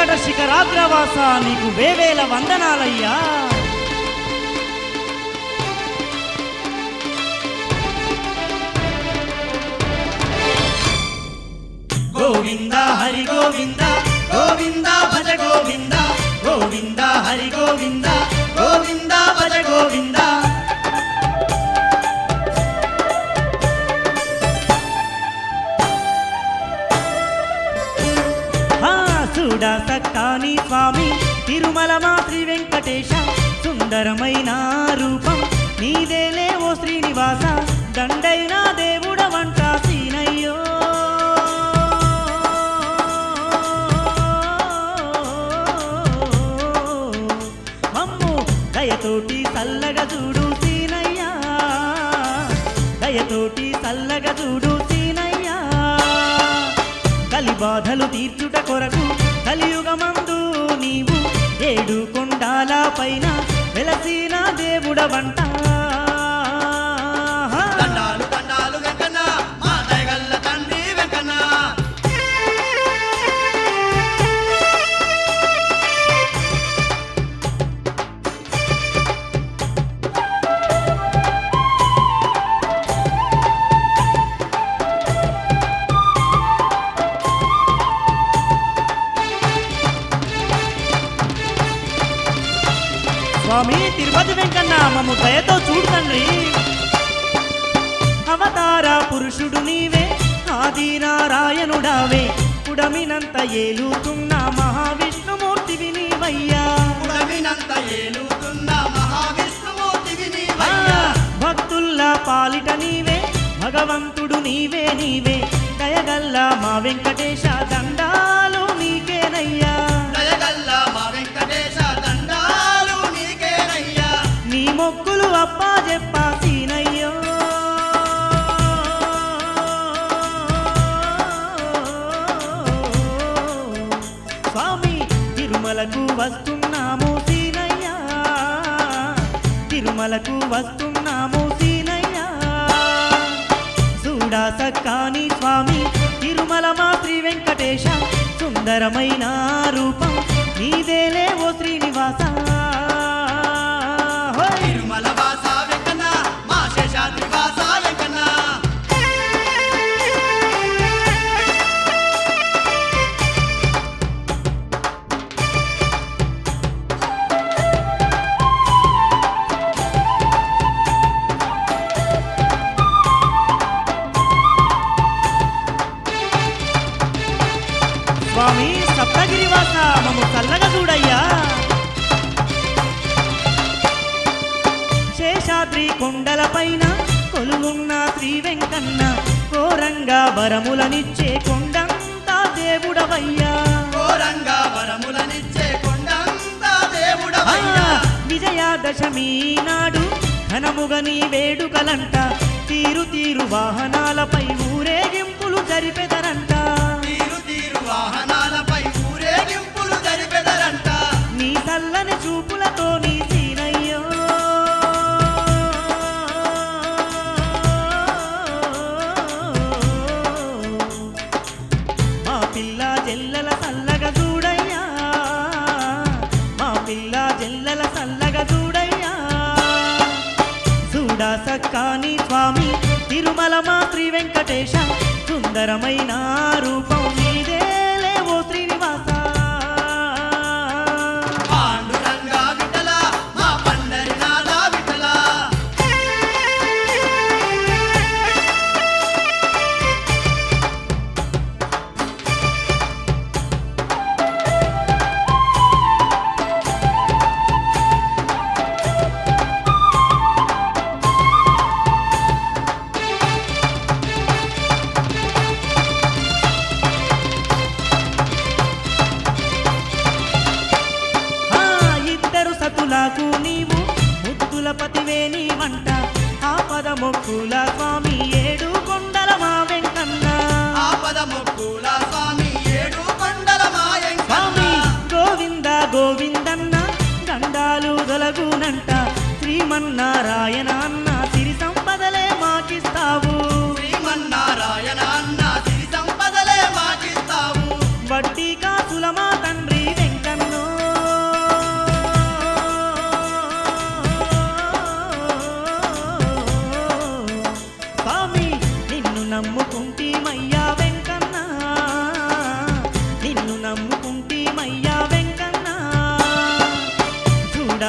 వెంకట శిఖరాగ్రవాస నీకు వేవేల వందనాలయ్యా గోవింద హరి గోవింద గోవింద భజ గోవింద గోవింద హరి గోవింద గోవింద భజ గోవింద హా, చూడా సక్కాని స్వామి తిరుమల మా శ్రీ వెంకటేశ సుందరమైన రూపం నీదేలే ఓ శ్రీనివాస దండైన దేవుడ వంట సీనయ్యో మమ్ము దయతోటి చల్లగా చూడు సీనయ్యా దయతోటి చల్లగా చూడు సీనయ్యా కలి బాధలు తీర్చుట కొరకు కలియుగమందు నీవు ఏడు కొండాల పైన వెలసిన దేవుడ వంట దండాలు దండాలు వెంకన్న మా దయగల్ల తండ్రి వెంకన్న స్వామి తిరుపతి వెంకన్న మమ్ము దయతో చూడు తండ్రి అవతార పురుషుడు నీవే ఆది నారాయణుడావే పుడమినంత ఏలుతున్న మహావిష్ణుమూర్తివి నీవయ్యా పుడమినంత ఏలుతున్న మహావిష్ణుమూర్తివి ఆ, నీవయ్యా భక్తుల్లా పాలిట నీవే భగవంతుడు నీవే నీవే దయగల్ల మా వెంకటేశ దండాలు నీకేనయ్యా దయగల్ల మా వెంకటేశ దండాలు నీకేనయ్యా నీ మొక్కులు అప్పా చెప్పా సీనయ్యో స్వామి తిరుమలకు వస్తున్నాము సీనయ్యా తిరుమలకు వస్తున్నాము సీనయ్యా చూడా సక్కాని స్వామి తిరుమల మా శ్రీ వెంకటేశ సుందరమైన రూపం నీదేలే ఓ శ్రీనివాస హోయ్! తిరుమల వాస వెంకన్న మా శేషాద్రి వాస వెంకన్న స్వామి సప్తగిరివాస మమ్ము చల్లగా చూడయ్యా శేషాద్రి కొండలపైన కొలువున్న శ్రీ వెంకన్న ఘోరంగా వరములనిచ్చే కొండంతా దేవుడవయ్యా ఘోరంగా వరములనిచ్చే కొండంతా ఆ, దేవుడవయ్యా విజయాదశమి నాడు ఘనముగా నీ వేడుకలంట తీరు తీరు వాహనాలపై ఊరేగింపులు జరిపెదరంట తీరు తీరు వాహనాలపై ఊరేగింపులు జరిపెదరంట నీ చల్లని చూపులతో నీ సీనయ్యో మా పిల్ల జల్లల చల్లగా చూడయ్యా మా పిల్ల జల్లల చల్లగా చూడయ్యా చూడా సక్కాని స్వామి తిరుమల మా శ్రీ వెంకటేశ సుందరమైన రూపం నీదేలే ఓ శ్రీనివాస పాండురంగా విఠల మా పండరినాథ విఠల ఆ ఇద్దరు సతులకు నీవు ముద్దుల పతివే నీవంట ఆపద మొక్కుల స్వామి ఏడు కొండల మా వెంకన్న ఆపద మొక్కుల స్వామి ఏడు కొండల స్వామి మాయంకన్న గోవింద గోవిందన్న గండాలు దొలగునంట శ్రీమన్నారాయణ అన్న సిరి సంపదలే మాకిస్తావు శ్రీమన్నారాయణ అన్న సిరి సంపదలే మాకిస్తావు వడ్డీ కాసుల మా తండ్రి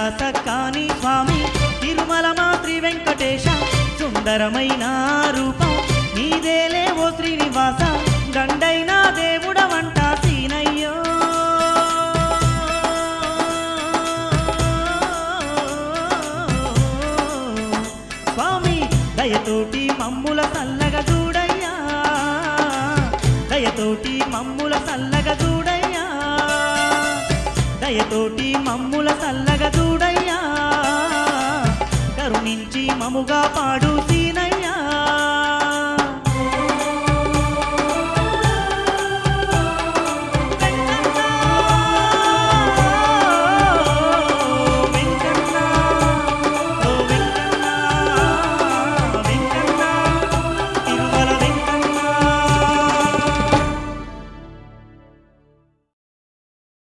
సక్కాని స్వామి తిరుమల మాత్రి వెంకటేశ సుందరమైన రూపం నీదేలే ఓ శ్రీనివాస దండైన దేవుడవంట సీనయ్యో స్వామి దయతోటి మమ్ముల సల్లగా చూడయ్యా దయతోటి మమ్ముల సల్లగా చూడయ్యా దయతోటి మమ్ముల సల్లగా చూడయ్యా కరుణించి మముగా పాడు సీ